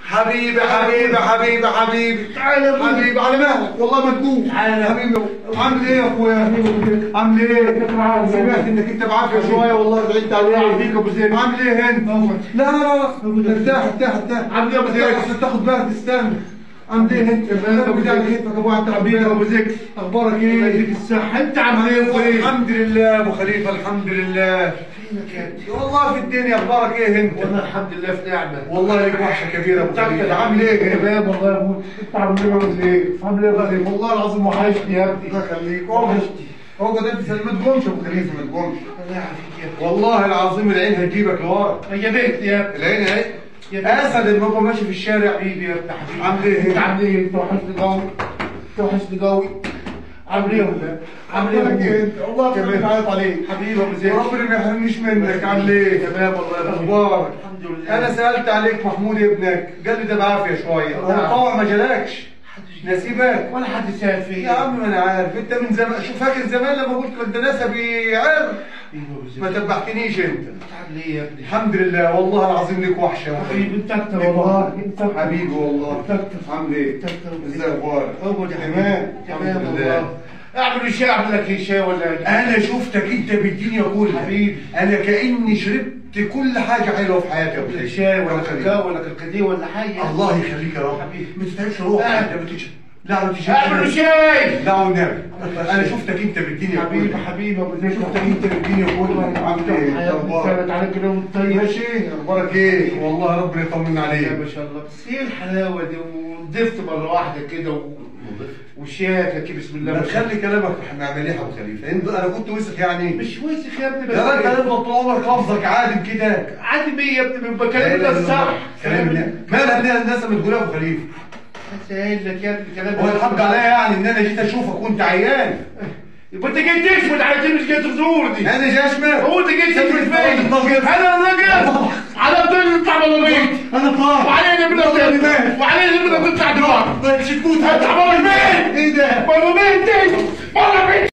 حبيبي حبيبي حبيبي حبيبي تعال يا ابوي. حبيبي على مهلك والله ما تقوم تعال. حبيبي عامل ايه يا اخويا عامل ايه سمعت انك انت بعافيه شويه والله بعدت عليك يعافيك يا أبو زيد. عامل ايه انت لا لا لا ارتاح ارتاح ارتاح عامل ايه يا أبو زيد؟ عشان تاخد بالك استنى عامل ايه انت انا بدي على كيفك ابو عبد حبيبي يا ابو ذكر اخبارك الله ايه يديك الصحة انت عامل ايه وايه؟ الحمد لله ابو خليفه الحمد لله فينك يا ابني؟ والله في الدنيا اخبارك ايه انت والله الحمد لله في نعمة والله لك وحشه كبيره ابو خليفه عامل ايه تمام والله يا ابوي انت عامل ايه يا ابو زيد؟ عامل ايه يا ابو زيد؟ والله العظيم وحشني يا ابني الله يخليك وحشتي اقعد انت ما تقومش يا ابو خليفه ما تقومش الله يعافيك يا ابني والله العظيم العين هتجيبك لورا هي بيت يا ابني العين اهي يا بنت. اسد المبا ماشي في الشارع حبيبي يا ابني حبيبي عامل ايه؟ انت عامل ايه؟ انت وحشني قوي انت وحشني قوي عامل ايه يا ابو زيد؟ عامل ايه يا ابو زيد؟ والله كمان. كمان عيط عليك حبيبي يا ابو زيد وربنا ما يحرمنيش منك عامل ايه تمام والله يا ابو اخبارك الحمد لله انا سالت عليك محمود ابنك قال لي ده بعافيه شويه هو نعم. طبعا ما جالكش نسيبك ولا حد سأل فيا يا عم ما انا عارف انت من زمان شوف فاكر زمان لما قلت لك ده نسبي عر حبيبي يا ابو زيد ما تبعتنيش انت انت عامل ايه يا ابني؟ الحمد لله والله العظيم لك وحشه يا حبيبي انت اكتر والله انت اكتر حبيبي والله انت اكتر عامل ايه؟ انت اكتر ازاي اخبارك؟ اقعد يا تمام حبيبي تمام الحمد لله. والله اعمل شاي اعمل لك شاي ولا انا شفتك انت بالدنيا كلها حبيبي. انا كاني شربت كل حاجه حلوه في حياتي يا أبو زيد. شاي ولا ربنا كاكاو ولا كركديه ولا حاجه الله يخليك يا رب حبيبي. ما تتعبش روحك آه. انت ما تش- لا ما تشربش اعمل شاي لا والنبي انا شفتك انت بالدنيا حبيبي كلها حبيبي ابو زيد شفتك انت بالدنيا كلها عامل ايه؟ اخبارك؟ سالت عليك كده وانت طيب ماشي اخبارك ايه؟ والله ربنا يطمن يا عليك ما شاء الله بس ايه الحلاوه دي ونضفت مره واحده كده و... وشياكه كده بسم الله ما ما شاء تخلي كلامك مع مليح ابو خليفه انت انا كنت وسخ يعني مش وسخ يا ابني بس يا راجل انا طول عمرك لفظك عادم كده عادي بيه يا ابني بكلم ده الصح كلام الناس مالها الناس الناس لما تقول يا ابو خليفه سهل لك يا ابني كلام هو الحق عليا يعني ان انا جيت اشوفك وانت عيان يبقى انت جيت تشمت على مش جيت تزورني انا جاي اشمل هو انت جيت تشمت سيبني فين طاقة. انا راجل على طول نطلع من البيت انا طار وعلينا بدنا وعلينا بدنا نطلع دلوقتي طيب شكوت هطلع بره البيت ايه ده؟ بره البيت بره البيت